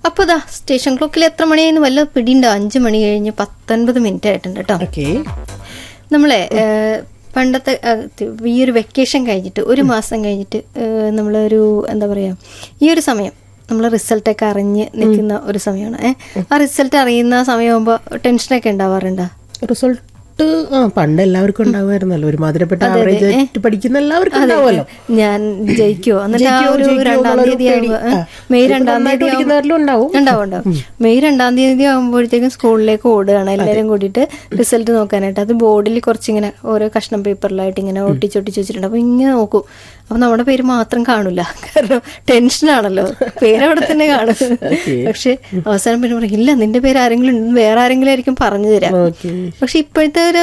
അപ്പൊ ദാ സ്റ്റേഷൻ ക്ലോക്കിൽ എത്ര മണിയായിരുന്നു വല്ല പിടിയുണ്ടോ അഞ്ചു മണി കഴിഞ്ഞ് പത്തൊൻപത് മിനിറ്റ് ആയിട്ടുണ്ട് കേട്ടോ ഓക്കെ നമ്മളെ ഏഹ്, പണ്ടത്തെ ഏഹ്, തി- ഈ ഒരു വെക്കേഷൻ കഴിഞ്ഞിട്ട് ഒരു മാസം കഴിഞ്ഞിട്ട് ഏഹ്, നമ്മളൊരു എന്താ പറയാ ഈ ഒരു സമയം നമ്മൾ റിസൾട്ടൊക്കെ അറിഞ്ഞ് നിൽക്കുന്ന ഒരു സമയമാണ് ഏഹ് ആ റിസൾട്ട് അറിയുന്ന സമയമാകുമ്പോൾ ടെൻഷനൊക്കെ ഉണ്ടാവാറുണ്ടോ റിസൾട്ട് ആ പണ്ട് എല്ലാവർക്കും ഉണ്ടാവുമായിരുന്നല്ലോ ഒരുമാതിരിപ്പെട്ട ആവറേജ് ആയിട്ട് പഠിക്കുന്ന എല്ലാവർക്കും ഉണ്ടാവുമല്ലോ ഞാൻ ജയിക്കുവോ എന്നിട്ട് ആ ജയിക്കുവോ, ഒരു ജയിക്കുവോ രണ്ടാം എന്നുള്ളൊരു തീയതി പേടി. ആകുമ്പോ, ആ. ഏഹ്, മെയ് ഇതിപ്പോ രണ്ടാം നന്നായിട്ട് തീയതി പഠിക്കുന്നവരിലും ഉണ്ടാവും. ഉണ്ടാവും ഉണ്ടാവും മെയ് രണ്ടാം തീയതി ആകുമ്പോഴത്തേക്കും സ്കൂളിലേക്ക് ഓടുകയാണ് എല്ലാവരും കൂടിയിട്ട് റിസൾട്ട് നോക്കാനായിട്ട് അത് ബോർഡിൽ കുറച്ചിങ്ങനെ ഓരോ കഷ്ണം പേപ്പറിലായിട്ട് ഇങ്ങനെ ഒട്ടിച്ചൊട്ടിച്ച് വെച്ചിട്ടുണ്ട് അപ്പൊ ഇങ്ങനെ നോക്കും അപ്പൊ നമ്മുടെ പേര് മാത്രം കാണില്ല കാരണം ടെൻഷനാണല്ലോ പേര് അവിടെ തന്നെ കാണും പക്ഷെ അവസാനം പിന്നെ പറയും ഇല്ല നിന്റെ പേര് ആരെങ്കിലും ഉണ്ട് വേറെ ആരെങ്കിലും ആയിരിക്കും പറഞ്ഞു തരാം ഓക്കെ പക്ഷെ ഇപ്പോഴത്തെ